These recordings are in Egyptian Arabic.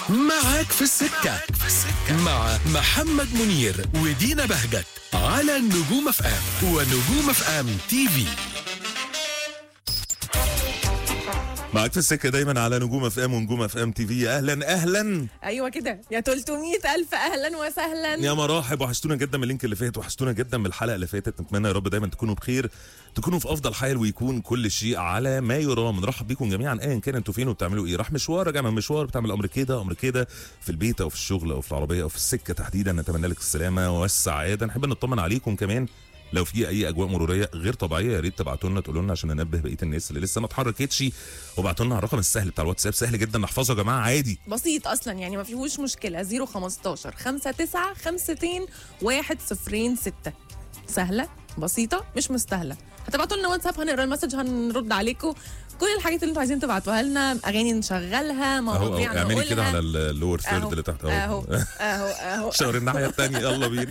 معاك في السكة مع محمد منير ودينا بهجت على النجوم اف ام ونجوم اف ام تي في معاك في السكه دايما على نجوم اف ام ونجوم اف ام تي في اهلا اهلا ايوه كده يا 300 الف اهلا وسهلا يا مراحب وحشتونا جدا من اللينك اللي فات وحشتونا جدا من الحلقه اللي فاتت نتمنى يا رب دايما تكونوا بخير تكونوا في افضل حال ويكون كل شيء على ما يرام نرحب بيكم جميعا ايا كان انتوا فين وبتعملوا ايه راح مشوار راجع من مشوار بتعمل امر كده امر كده في البيت او في الشغل او في العربيه او في السكه تحديدا نتمنى لك السلامه والسعاده نحب نطمن عليكم كمان لو في اي اجواء مروريه غير طبيعيه يا ريت تبعتوا لنا تقولوا لنا عشان ننبه بقيه الناس اللي لسه ما اتحركتش وابعتوا لنا على الرقم السهل بتاع الواتساب سهل جدا نحفظه يا جماعه عادي بسيط اصلا يعني ما فيهوش مشكله 015 59 52 106 سهله بسيطه مش مستاهله هتبعتوا لنا واتساب هنقرا المسج هنرد عليكم كل الحاجات اللي انتوا عايزين تبعتوها لنا اغاني نشغلها اهو مواضيع اهو اعملي كده على نقولها اللور ثيرد اهو اللي تحت اهو اهو اهو شاور الناحيه الثانيه يلا بينا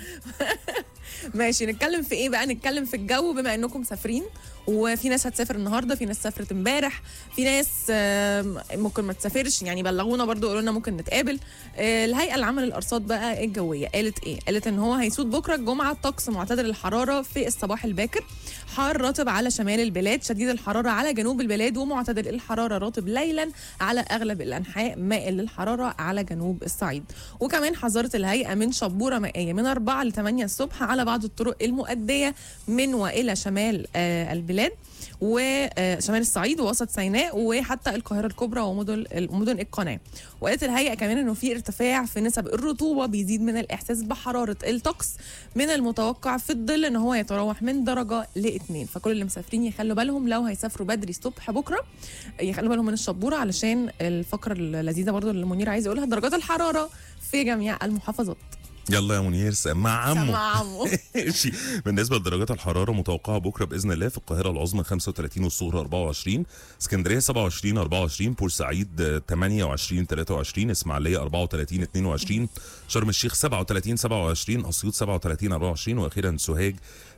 ماشي نتكلم في ايه بقى نتكلم في الجو بما انكم مسافرين وفي ناس هتسافر النهارده في ناس سافرت امبارح في ناس آم، ممكن ما تسافرش يعني بلغونا برضو قالوا لنا ممكن نتقابل آه، الهيئه العامه للارصاد بقى الجويه قالت ايه قالت ان هو هيسود بكره الجمعه طقس معتدل الحراره في الصباح الباكر حار رطب على شمال البلاد شديد الحراره على جنوب البلاد ومعتدل الحراره رطب ليلا على اغلب الانحاء مائل للحراره على جنوب الصعيد وكمان حذرت الهيئه من شبوره مائيه من 4 ل 8 الصبح على بعض الطرق المؤديه من والى شمال آه، البلاد وشمال الصعيد ووسط سيناء وحتى القاهره الكبرى ومدن مدن القناه وقالت الهيئه كمان انه في ارتفاع في نسب الرطوبه بيزيد من الاحساس بحراره الطقس من المتوقع في الظل ان هو يتراوح من درجه لاثنين فكل اللي مسافرين يخلوا بالهم لو هيسافروا بدري الصبح بكره يخلوا بالهم من الشبوره علشان الفقره اللذيذه برضو اللي منير عايز يقولها درجات الحراره في جميع المحافظات يلا يا منير سمع عمو سمع عمو ماشي بالنسبه لدرجات الحراره متوقعه بكره باذن الله في القاهره العظمى 35 والصغرى 24 اسكندريه 27 24 بورسعيد آه، 28 23 اسماعيليه 34 22 شرم الشيخ 37 27 اسيوط 37 24 واخيرا سوهاج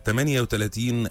38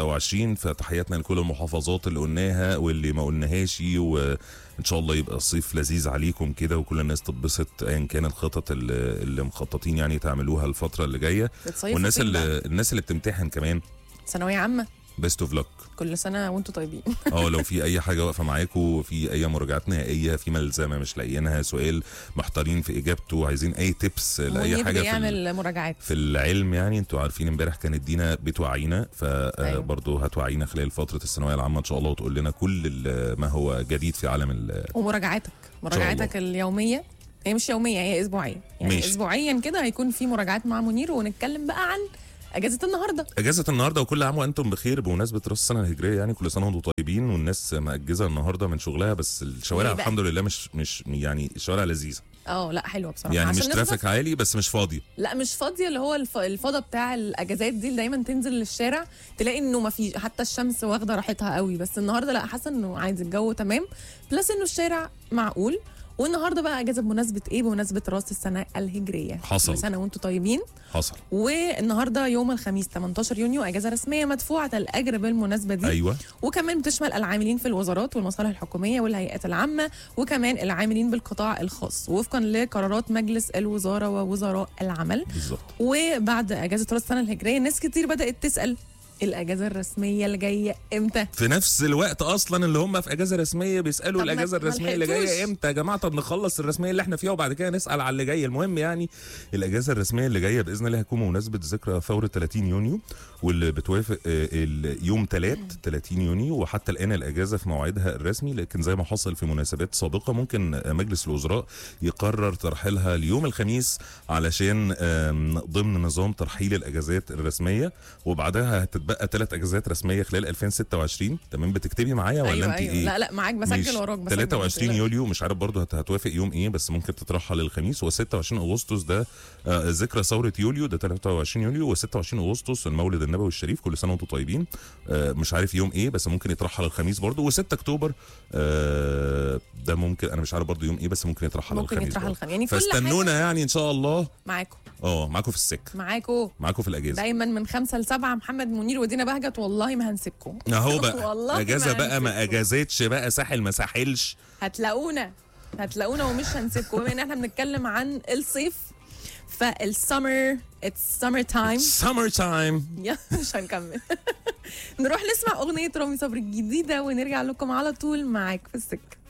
25 فتحياتنا لكل المحافظات اللي قلناها واللي ما قلناهاش وان شاء الله يبقى الصيف لذيذ عليكم كده وكل الناس تتبسط ايا كان الخطط اللي, اللي مخططين يعني تعملوها الفتره اللي جايه بتصيفوا والناس فين اللي بقى؟ الناس اللي بتمتحن كمان ثانويه عامه بيست اوف لك كل سنه وانتم طيبين اه لو في اي حاجه واقفه معاكم في اي مراجعات نهائيه في ملزمه مش لاقيينها سؤال محتارين في اجابته عايزين اي تيبس لاي منير حاجه في ال- بيعمل مراجعات في العلم يعني انتوا عارفين امبارح كانت دينا بتوعينا أيوة. فبرضه هتوعينا خلال فتره الثانويه العامه ان شاء الله وتقول لنا كل ال- ما هو جديد في عالم ال- ومراجعاتك مراجعاتك اليوميه هي مش يوميه هي اسبوعيه يعني ماشي. اسبوعيا كده هيكون في مراجعات مع منير ونتكلم بقى عن اجازه النهارده اجازه النهارده وكل عام وانتم بخير بمناسبه راس السنه الهجريه يعني كل سنه وانتم طيبين والناس مأجزه النهارده من شغلها بس الشوارع ليه بقى؟ الحمد لله مش مش يعني الشوارع لذيذه اه لا حلوه بصراحه يعني مش عشان ترافيك نصرف- عالي بس مش فاضي لا مش فاضيه اللي هو الف... الفضا بتاع الاجازات دي اللي دايما تنزل للشارع تلاقي انه ما في حتى الشمس واخده راحتها قوي بس النهارده لا حاسه انه عادي الجو تمام بلس انه الشارع معقول والنهارده بقى اجازه بمناسبه ايه بمناسبه راس السنه الهجريه حصل. كل سنه وانتم طيبين حصل والنهارده يوم الخميس 18 يونيو اجازه رسميه مدفوعه الاجر بالمناسبه دي ايوه وكمان بتشمل العاملين في الوزارات والمصالح الحكوميه والهيئات العامه وكمان العاملين بالقطاع الخاص وفقا لقرارات مجلس الوزاره ووزراء العمل بالظبط وبعد اجازه راس السنه الهجريه ناس كتير بدات تسال الاجازه الرسميه اللي جايه امتى في نفس الوقت اصلا اللي هم في اجازه رسميه بيسالوا طب ما- الاجازه ما الرسميه اللي لحقتوش. جايه امتى يا جماعه طب نخلص الرسميه اللي احنا فيها وبعد كده نسال على اللي جاي المهم يعني الاجازه الرسميه اللي جايه باذن الله هتكون بمناسبه ذكرى ثوره 30 يونيو واللي بتوافق آه، اليوم 3 30 يونيو وحتى الان الاجازه في موعدها الرسمي لكن زي ما حصل في مناسبات سابقه ممكن آه، مجلس الوزراء يقرر ترحيلها اليوم الخميس علشان آم، ضمن نظام ترحيل الاجازات الرسميه وبعدها هتتبقى ثلاث اجازات رسميه خلال 2026 تمام بتكتبي معايا ولا ايوه انت ايوه ايه لا لا معاك بسجل ماشي. وراك بسجل 23 بسجل. يوليو مش عارف برضه هت- هتوافق يوم ايه بس ممكن تترحل الخميس و26 اغسطس ده آه، ذكرى ثوره يوليو ده 23 يوليو و26 اغسطس المولد النبوي الشريف كل سنه وانتم طيبين آه، مش عارف يوم ايه بس ممكن يترحل الخميس برضه و6 اكتوبر آه، ده ممكن انا مش عارف برضه يوم ايه بس ممكن يترحل ممكن الخميس يترحل برضه. الخميس يعني كل حاجه فاستنونا يعني ان شاء الله معاكم اه معاكم في السكه معاكم معاكم في الاجازه دايما من خمسة لسبعة محمد منير ودينا بهجت والله ما هنسيبكم اهو بقى والله اجازه ما بقى ما هنسيبكم. اجازتش بقى ساحل ما ساحلش هتلاقونا هتلاقونا ومش هنسيبكم بما ان احنا بنتكلم عن الصيف فالسمر اتس سمر تايم سمر تايم يا مش هنكمل نروح نسمع اغنيه رامي صبري الجديده ونرجع لكم على طول معاك في السكه